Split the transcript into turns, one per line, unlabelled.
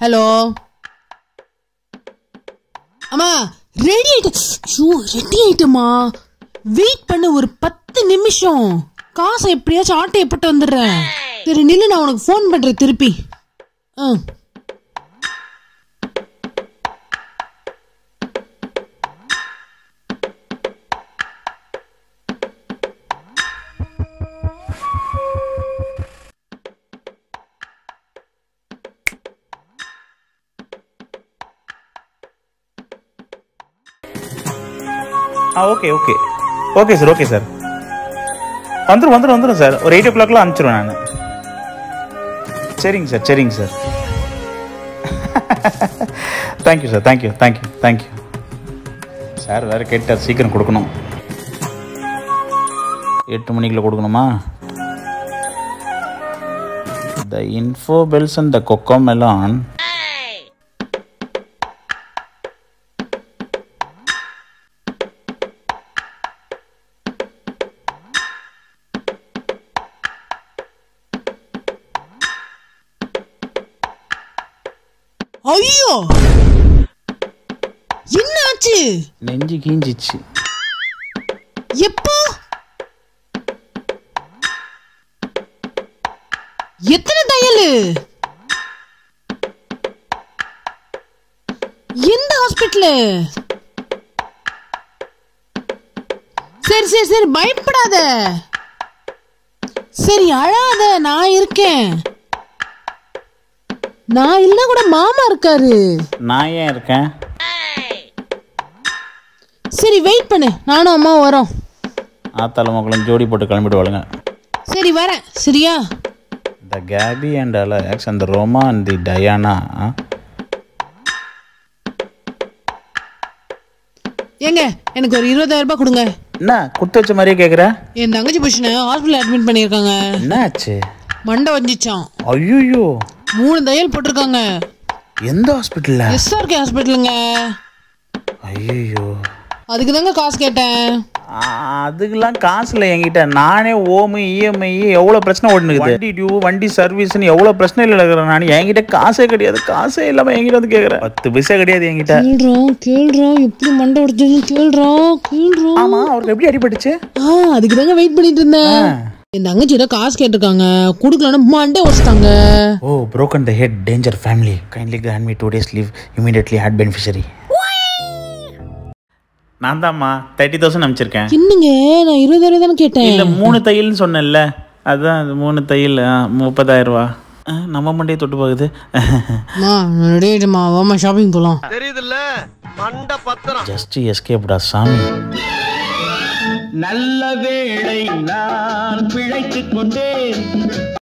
hello அம்மா ready ஆயிட்டு ஐயோ ரெடி ஆயிட்டமா வெயிட் பண்ணு ஒரு பத்து நிமிஷம் காசை எப்படியாச்சும் ஆட்டையை போட்டு வந்துடுறேன் சரி நில்லு நான் உனக்கு ஃபோன் பண்றேன் திருப்பி ஆ
ஆ okay okay okay sir okay sir வந்துடும் வந்துடும் வந்துடும் சார் ஒரு எயிட் ஓ கிளாக்லாம் அனுப்பிச்சிடுவேன் நான் சரிங்க சார் சரிங்க sir thank you sir thank you thank you thank you sir வேறு கேட்டார் சீக்கிரம் கொடுக்கணும் எட்டு மணிக்குள்ள கொடுக்கணுமா the Infobells and the Cocomelon
ஐயோ என்ன ஆச்சு
நெஞ்சு கீஞ்சிச்சு
எப்போ எத்தனை தையல் எந்த ஹாஸ்பிட்டலு சரி சரி சரி பயப்படாத சரி அழாத நான் இருக்கேன் நான் இல்ல கூட மாமா இருக்காரு
நான் ஏன் இருக்கேன்
சரி வெயிட் பண்ணு நானும் அம்மா வரோம்
ஆத்தால மக்களும் ஜோடி போட்டு கிளம்பிடுவாளுங்க
சரி வரேன் சரியா
த கேபி அண்ட் அலெக்ஸ் அந்த ரோமா அண்ட் தி டயானா
ஏங்க எனக்கு ஒரு இருபதாயிரம் ரூபாய் கொடுங்க
என்ன குத்து வச்ச மாதிரியே கேட்குற
என் தங்கச்சி புருஷனை ஹாஸ்பிட்டல் அட்மிட் பண்ணியிருக்காங்க
என்ன ஆச்சு
மண்டை வஞ்சிச்சான்
ஐயோ
மூணு தையல் போட்டிருக்காங்க
எந்த ஹாஸ்பிட்டல்ல
எஸ்ஆர்கே ஹாஸ்பிட்டலுங்க
ஐயோ
அதுக்கு தாங்க காசு கேட்டேன்
அதுக்கெல்லாம் காசு இல்லை என்கிட்ட நானே ஓமு இஎம்ஐ எவ்வளோ பிரச்சனை ஓடுனுக்குது வண்டி டியூ வண்டி சர்வீஸ்னு எவ்வளோ பிரச்சனையில் இருக்கிறேன் நான் என்கிட்ட காசே கிடையாது காசே இல்லாமல் என்கிட்ட வந்து கேட்குறேன் பத்து பைசா கிடையாது என்கிட்ட
கேள்றோம் கேள்றோம் எப்படி மண்டை உடைச்சதுன்னு கேள்றோம் கேள்றோம்
ஆமாம் அவருக்கு எப்படி அடிபட்டுச்சு
ஆ அதுக்கு தாங்க வெயிட் பண்ணிட்டு இருந்தேன் என் தங்கச்சியிட காசு கேட்டிருக்காங்க கொடுக்கலன்னா மண்டை உடைச்சிட்டாங்க
ஓ broken the head danger family kindly grant me two days leave immediately had beneficiary நான் தான்மா தேர்ட்டி தௌசண்ட் அனுப்பிச்சிருக்கேன்
என்னங்க நான் இருபதாயிரம் தானே கேட்டேன்
இல்லை மூணு தையல்னு சொன்னேன்ல அதுதான் அது மூணு தையல் ஆ, முப்பதாயிரம் ரூபா ஆ, நம்ம மண்டையை தொட்டு போகுது
அம்மா நான் ரெடி ஆயிட்டேம்மா வாமா ஷாப்பிங் போலாம்
தெரியுதுல்ல மண்ட பத்திரம்
ஜஸ்ட் எஸ்கேப்டா சாமி
நல்ல வேளை நான் பிழைத்துக் கொண்டேன்